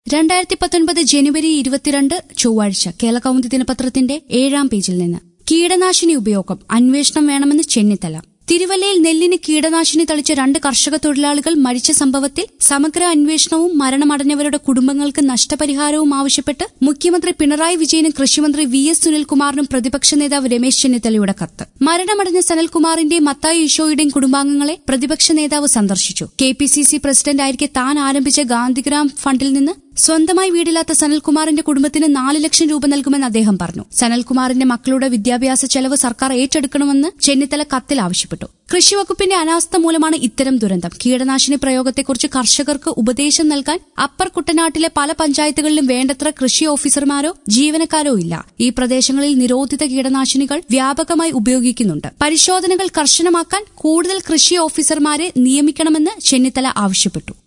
രണ്ടായിരത്തി പത്തൊൻപത് ജനുവരി ഇരുപത്തിരണ്ട് ചൊവ്വാഴ്ച കേരള കൗമുദി ദിനപത്രത്തിന്റെ ഏഴാം പേജിൽ നിന്ന് കീടനാശിനി ഉപയോഗം അന്വേഷണം വേണമെന്ന് ചെന്നിത്തല തിരുവല്ലയിൽ നെല്ലിന് കീടനാശിനി തളിച്ച രണ്ട് കർഷക തൊഴിലാളികൾ മരിച്ച സംഭവത്തിൽ സമഗ്ര അന്വേഷണവും മരണമടഞ്ഞവരുടെ കുടുംബങ്ങൾക്ക് നഷ്ടപരിഹാരവും ആവശ്യപ്പെട്ട് മുഖ്യമന്ത്രി പിണറായി വിജയനും കൃഷിമന്ത്രി വി എസ് സുനിൽകുമാറിനും പ്രതിപക്ഷ നേതാവ് രമേശ് ചെന്നിത്തലയുടെ കത്ത് മരണമടഞ്ഞ സനൽകുമാറിന്റെയും മത്തായി ഈശോയുടെയും കുടുംബാംഗങ്ങളെ പ്രതിപക്ഷ നേതാവ് സന്ദർശിച്ചു കെ പി സി സി പ്രസിഡന്റായിരിക്കെ താൻ ആരംഭിച്ച ഗാന്ധിഗ്രാം ഫണ്ടിൽ നിന്ന് സ്വന്തമായി വീടില്ലാത്ത സനൽകുമാറിന്റെ കുടുംബത്തിന് നാല് ലക്ഷം രൂപ നൽകുമെന്ന് അദ്ദേഹം പറഞ്ഞു സനൽകുമാറിന്റെ മക്കളുടെ വിദ്യാഭ്യാസ ചെലവ് സർക്കാർ ഏറ്റെടുക്കണമെന്ന് ചെന്നിത്തല കത്തിൽ ആവശ്യപ്പെട്ടു കൃഷിവകുപ്പിന്റെ അനാസ്ഥ മൂലമാണ് ഇത്തരം ദുരന്തം കീടനാശിനി പ്രയോഗത്തെക്കുറിച്ച് കർഷകർക്ക് ഉപദേശം നൽകാൻ അപ്പർ കുട്ടനാട്ടിലെ പല പഞ്ചായത്തുകളിലും വേണ്ടത്ര കൃഷി ഓഫീസർമാരോ ജീവനക്കാരോ ഇല്ല ഈ പ്രദേശങ്ങളിൽ നിരോധിത കീടനാശിനികൾ വ്യാപകമായി ഉപയോഗിക്കുന്നുണ്ട് പരിശോധനകൾ കർശനമാക്കാൻ കൂടുതൽ കൃഷി ഓഫീസർമാരെ നിയമിക്കണമെന്ന് ചെന്നിത്തല ആവശ്യപ്പെട്ടു